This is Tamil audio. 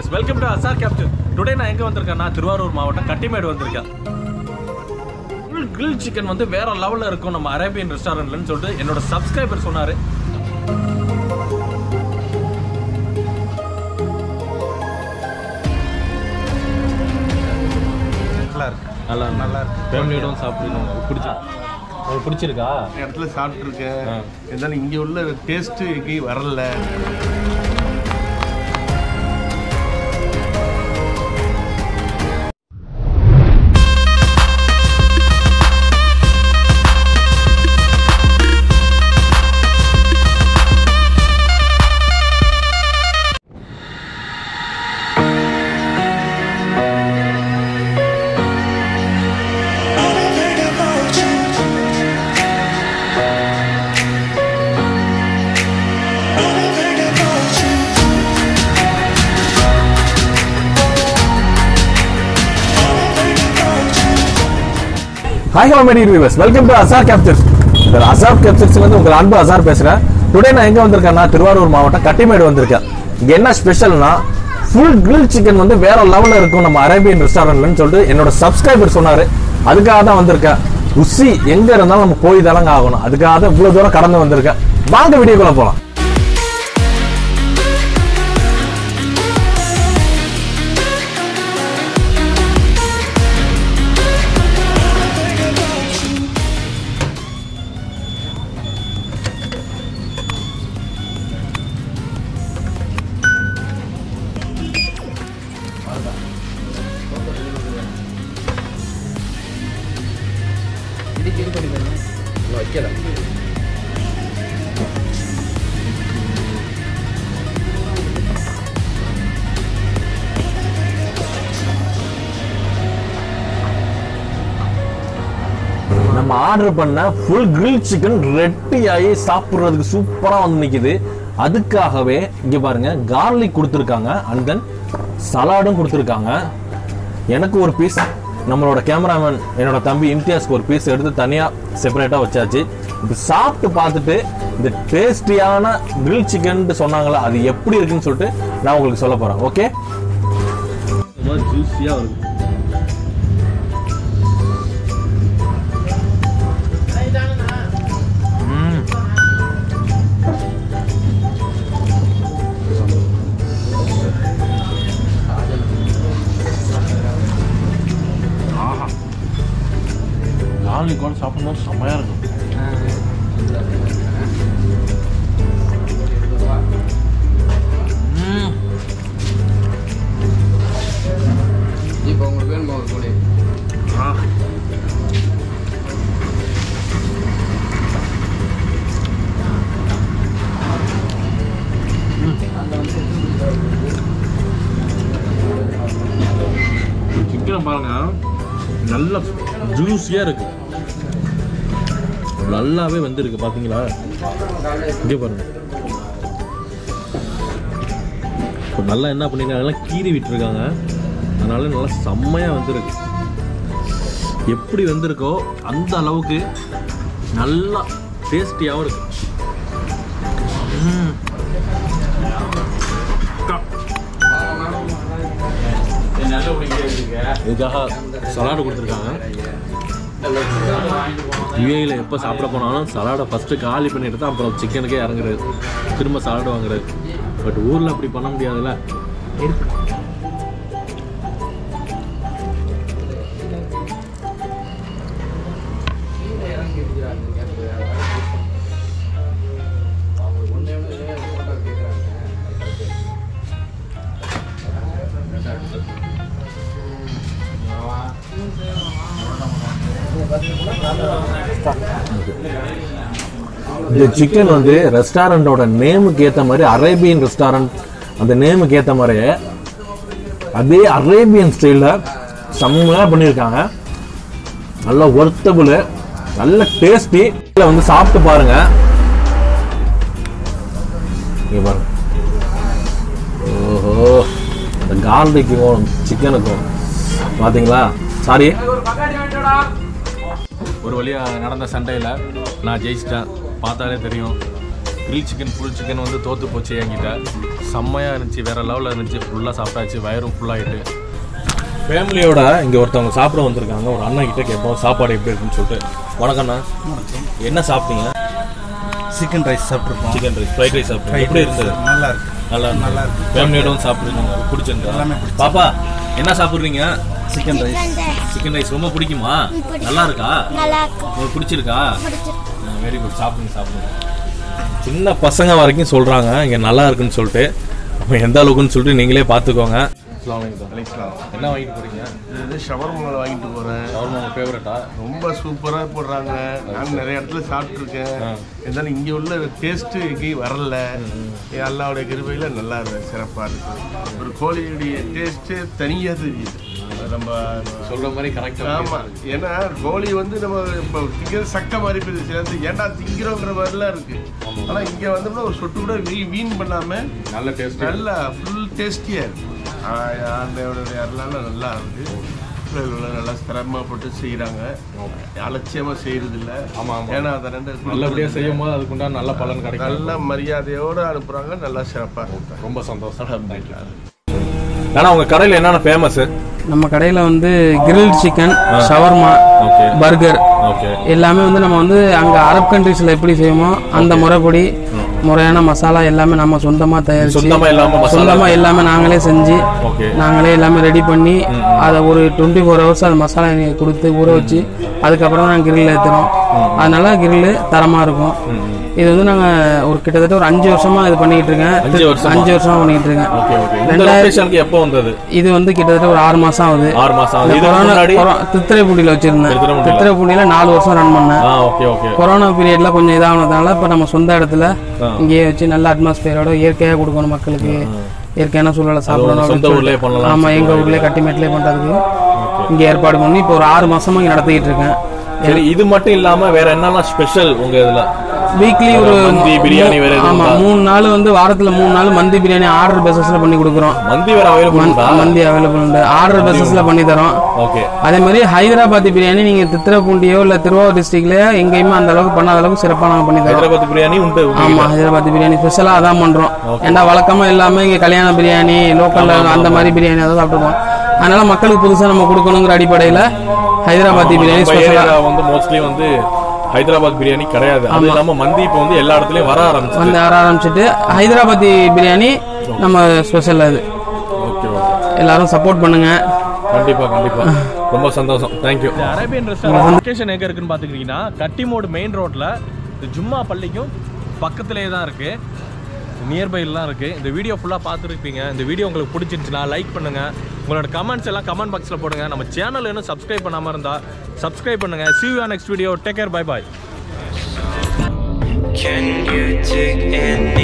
Viewers welcome to Azhar captain today நான் எங்கே வந்திருக்கேன்னா திருவாரூர் மாவட்டம் கட்டிமேடு வந்திருக்கேன் கிரில் சிக்கன் வந்து வேற லெவலில் இருக்கும் நம்ம அரேபியன் ரெஸ்டாரண்ட்லன்னு சொல்லிட்டு என்னோட சப்ஸ்கிரைபர் சொன்னார் நல்லா இருக்கு நல்லா நல்லா இருக்கு. ஃபேமிலியோட சாப்பிடுங்க பிடிச்சி உங்களுக்கு பிடிச்சிருக்கா இந்த இடத்துல சாப்பிட்ருக்கேன் ஆ. இருந்தாலும் இங்கே உள்ள டேஸ்ட்டு எங்கேயும் வரல ஹாய் ஹலோ மெடி viewers welcome to Azhar captures இந்த அசார் கேப்சர்ஸ்ல இருந்து உங்க அன்பு அசார் பேசுறேன் டுடே நான் எங்க வந்திருக்கேன்னா திருவாரூர் மாவட்டம் கட்டிமேடு வந்திருக்கேன் இங்க என்ன ஸ்பெஷல்னா ஃபுல் grill சிக்கன் வந்து வேற லெவல்ல இருக்கும் நம்ம அரேபியன் ரெஸ்டாரண்ட்லன்னு சொல்லிட்டு என்னோட சப்ஸ்கிரைபர் சொன்னாரு அதுக்காக தான் வந்திருக்கேன் ருசி எங்க இருந்தாலும் நம்ம போய் தானங்க ஆகணும் அதுக்காக தான் இவ்வளவு தூரம் கடந்து வந்திருக்கேன் வாங்க வீடியோக்குள்ள போலாம் நம்ம ஆர்டர் பண்ண ஃபுல் grill சிக்கன் ரெட்டி ஆகி சாப்பிடுறதுக்கு சூப்பரா வந்து நிக்குது அதுக்காகவே இங்க பாருங்க கார்லிக் கொடுத்துருக்காங்க அண்ட் தென் சலாடும் கொடுத்துருக்காங்க எனக்கு ஒரு பீஸ் நம்மளோட கேமராமேன் என்னோட தம்பி இம்தியாஸ்க்கு ஒரு பீஸ் எடுத்து தனியா செப்பரேட்டா வச்சாச்சு இப்போ சாப்பிட்டு பார்த்துட்டு இந்த டேஸ்டியான grill சிக்கன் சொன்னாங்களா அது எப்படி இருக்குன்னு சொல்லிட்டு நான் உங்களுக்கு சொல்ல போறேன் ஓகே ஜூஸியா இருக்கு ஆஹா கார்லிக் கூட சாப்பிடும்போது செம்மையா இருக்கும் ம். இப்போ உங்களுக்கு வேணுமா ஒரு கோழி ஆ. சிக்கனை பாருங்க நல்ல ஜூஸியா இருக்கு நல்லாவே வந்திருக்கு பாத்தீங்களா இங்கே பாருங்க இப்போ நல்லா என்ன பண்ணிருக்காங்க எல்லாம் கீறி விட்டுருக்காங்க அதனால நல்லா செம்மையா வந்திருக்கு எப்படி வந்திருக்கோ அந்த அளவுக்கு நல்லா டேஸ்டியாகவும் இருக்கு ம். அக்கா. இதுக்காக சலாடு கொடுத்துருக்காங்க யுஏயில் எப்போ சாப்பிட போனாலும் சலாடை ஃபஸ்ட்டு காலி பண்ணிட்டு தான் அப்புறம் சிக்கனுக்கே இறங்குறது திரும்ப சலாடு வாங்குறது பட் ஊரில் அப்படி பண்ண முடியாதுல்ல இந்த சிக்கன் வந்து ரெஸ்டாரண்டோட நேமுக்கு ஏற்ற மாதிரி அரேபியன் ரெஸ்டாரண்ட் அந்த நேமுக்கு ஏற்ற மாதிரி அதே அரேபியன் ஸ்டைலில் செம்மையாக பண்ணியிருக்காங்க நல்ல ஒர்த்தபுள் நல்ல டேஸ்டி வந்து சாப்பிட்டு பாருங்க இங்க பாருங்க ஓஹோ இந்த கார்லிக்கும் சிக்கனுக்கும் பார்த்தீங்களா சாரி ஒரு வழியாக நடந்த சண்டையில் நான் ஜெயிச்சிட்டேன் பார்த்தாலே தெரியும் கிரில் சிக்கன் ஃபுல் சிக்கன் வந்து தோற்று போச்சு என்கிட்ட செம்மையாக இருந்துச்சு வேறு லெவலில் இருந்துச்சு ஃபுல்லாக சாப்பிட்டாச்சு வயிறும் ஃபுல்லாகிட்டு ஃபேமிலியோட இங்கே ஒருத்தவங்க சாப்பிட வந்திருக்காங்க ஒரு அண்ணன் கிட்ட கேட்போம் சாப்பாடு எப்படி இருக்குன்னு சொல்லிட்டு வணக்கம்ண்ணா என்ன சாப்பிட்டீங்க சிக்கன் ரைஸ் சாப்பிட்ருக்கோம் சிக்கன் ரைஸ் ஃப்ரைட் ரைஸ் சாப்பிட்டீங்க எப்படி இருந்தது நல்லா இருக்கு நல்லா நல்லா இருக்கு ஃபேமிலியோட வந்து சாப்பிட்றீங்க பிடிச்சிருந்தா பாப்பா என்ன சாப்பிட்றீங்க சிக்கன் ரைஸ் சிக்கன் ரைஸ் ரொம்ப பிடிக்குமா நல்லா இருக்கா நல்லா இருக்கு உங்களுக்கு பிடிச்சிருக்கா பிடிச்சிருக்கு வெரி குட் சாப்பிடுங்க சாப்பிடுங்க சின்ன பசங்க வரைக்கும் சொல்றாங்க இங்க நல்லா இருக்குன்னு சொல்லிட்டு அப்ப எந்த அளவுக்குன்னு சொல்லிட்டு நீங்களே பார்த்துக்கோங்க என்ன வாங்கிட்டு போறீங்க இது ஷவர்மாவில் வாங்கிட்டு போகிறேன் ஷவர்மா உங்க ஃபேவரட்டா ரொம்ப சூப்பராக போடுறாங்க நான் நிறைய இடத்துல சாப்பிட்ருக்கேன் இருந்தாலும் இங்கே உள்ள டேஸ்ட்டு எங்கேயும் வரல என் அல்லாவுடைய கிருபையில் நல்லா இருக்கு சிறப்பாக இருக்கு ஒரு கோழியுடைய டேஸ்ட்டு தனியாக தெரியுது அது நம்ம சொல்ற மாதிரி கரெக்டா ஆமாம் ஏன்னா கோழி வந்து நம்ம இப்போ திங்கிறது சக்கை மாதிரி போயிடுது சில இடத்துல ஏன்டா திங்கிறோங்கிற மாதிரிலாம் இருக்கு ஆனால் இங்கே வந்தோம்னா ஒரு சொட்டு கூட வீ வீண் பண்ணாமல் நல்ல டேஸ்ட் நல்லா ஃபுல் டேஸ்டியாக இருக்கு ஆண்டையோடைய அருளால நல்லா இருக்கு பிள்ளைகள் நல்லா சிரமப்பட்டு செய்கிறாங்க அலட்சியமாக செய்கிறது இல்லை ஆமா, ஆமா. ஏன்னா அதை ரெண்டு நல்லபடியா செய்யும் போது அதுக்குண்டான நல்ல பலன் கிடைக்கும் நல்ல மரியாதையோடு அனுப்புகிறாங்க நல்லா சிறப்பாக இருக்கு ரொம்ப சந்தோஷம் ஆனா உங்க கடையில என்னென்ன ஃபேமஸ் நம்ம கடையில் வந்து grill chicken shawarma okay burger okay எல்லாமே வந்து நம்ம வந்து அங்கே அரப் கண்ட்ரீஸில் எப்படி செய்வோமோ அந்த முறைப்படி முறையான மசாலா எல்லாமே நம்ம சொந்தமாக தயாரிச்சு சொந்தமா இல்லாம மசாலா சொந்தமாக எல்லாமே நாங்களே செஞ்சு ஓகே நாங்களே எல்லாமே ரெடி பண்ணி அதை ஒரு டுவெண்ட்டி ஃபோர் ஹவர்ஸ் அந்த மசாலா எனக்கு கொடுத்து ஊற வச்சு அதுக்கப்புறம் தான் கிரில் ஏற்றுறோம் அதனால கிரில் தரமாக இருக்கும் இது வந்து நாங்கள் ஒரு கிட்டத்தட்ட ஒரு அஞ்சு வருஷமா இது பண்ணிட்டு இருக்கேன் அஞ்சு வருஷமா? அஞ்சு வருஷமா பண்ணிட்டு இருக்கேன் ஓகே ஓகே இந்த லொகேஷனுக்கு எப்போ வந்தது இது வந்து கிட்டத்தட்ட ஒரு ஆறு மாசம் ஆகுது ஆறு மாசம் இந்த ஆகுது. இதுக்கு கொரோனா முன்னாடி கொரோ- தித்திரைப்பூடியில் வச்சிருந்தேன் தித்திரைப்பூண்டியில. தித்திரைப்பூண்டியில நாலு வருஷம் ரன் பண்ணேன் ஆ ஓகே ஓகே கொரோனா பீரியட்ல கொஞ்சம் இதானதுனால இப்போ நம்ம சொந்த இடத்துல ஆ. இங்கேயே வச்சு நல்ல அட்மாஸ்பியரோட இயற்கையாக கொடுக்கணும் மக்களுக்கு இயற்கையான சூழலை சாப்பிடணும் சொந்த அப்படின்னு ஊர்லயே சொல்லிட்டு. பண்ணலாம் ஆமா எங்க ஊர்லயே கட்டிமேட்லயே பண்றதுக்கு இங்க ஏற்பாடு பண்ணி இப்போ ஒரு ஆறு மாசமா இங்க நடத்திக்கிட்டு இருக்கேன் சரி இது மட்டும் இல்லாம வேற என்னெல்லாம் ஸ்பெஷல் உங்க இதுல வீக்லி ஒரு மந்தி, பிரியாணி வேற எதுவும் ஆமா இருக்கா? மூணு நாள் வந்து வாரத்துல மூணு நாள் மந்தி பிரியாணி ஆர்டர் பேசஸ்ல பண்ணி கொடுக்குறோம் மந்தி வேற அவைலபிள் உண்டா மந்தி அவைலபிள் உண்டு ஆர்டர் பேசஸ்ல பண்ணி தரோம் ஓகே அதே மாதிரி ஹைதராபாத் பிரியாணி நீங்க தித்திரப்பூண்டியோ இல்ல திருவாரூர் டிஸ்ட்ரிக்ட்ல எங்கேயுமே அந்த அளவுக்கு பண்ணாத அளவுக்கு சிறப்பா நாங்க பண்ணி தரோம் ஹைதராபாத் பிரியாணி உண்டு ஆமா ஹைதராபாத் பிரியாணி ஸ்பெஷலா அதான் பண்றோம் ஏன்னா வழக்கமா இல்லாம இங்க கல்யாண பிரியாணி லோக்கல்ல அந்த மாதிரி பிரியாணி அதான் சாப்பிட்டுருக்கோம் அதனால மக்களுக்கு புதுசா நம்ம கொடுக்கணுங்கிற அடிப்படையில ஹைதராபாத் பிரியாணி நம்ம ஸ்பெஷலா ஏரியால வந்து மோஸ்ட்லி வந்து ஹைதராபாத் பிரியாணி கிடையாது அது இல்லாம மந்தி இப்போ வந்து எல்லா இடத்துலயும் வர ஆரம்பிச்சு வந்து வர ஆரம்பிச்சிட்டு ஹைதராபாத் பிரியாணி நம்ம ஸ்பெஷல் அது ஓகே ஓகே எல்லாரும் சப்போர்ட் பண்ணுங்க கண்டிப்பா கண்டிப்பா ரொம்ப சந்தோஷம் தேங்க்யூ அரேபியன் ரெஸ்டாரண்ட் லொகேஷன் எங்க இருக்குன்னு பாத்துக்கிட்டீங்கன்னா கட்டிமோடு மெயின் ரோட்ல ஜும்மா பள்ளிக்கும் பக்கத்திலே தான் இருக்கு நியர்பைலாம் இருக்கு இந்த வீடியோ ஃபுல்லா பார்த்துருப்பீங்க இந்த வீடியோ உங்களுக்கு பிடிச்சிருந்துச்சுன்னா லைக் பண்ணுங்க உங்களோட கமெண்ட்ஸ் எல்லாம் கமெண்ட் பாக்ஸ்ல போடுங்க நம்ம சேனல் இன்னும் சப்ஸ்கிரைப் பண்ணாம இருந்தா சப்ஸ்கிரைப் பண்ணுங்க see you on next video take care bye bye Can you dig in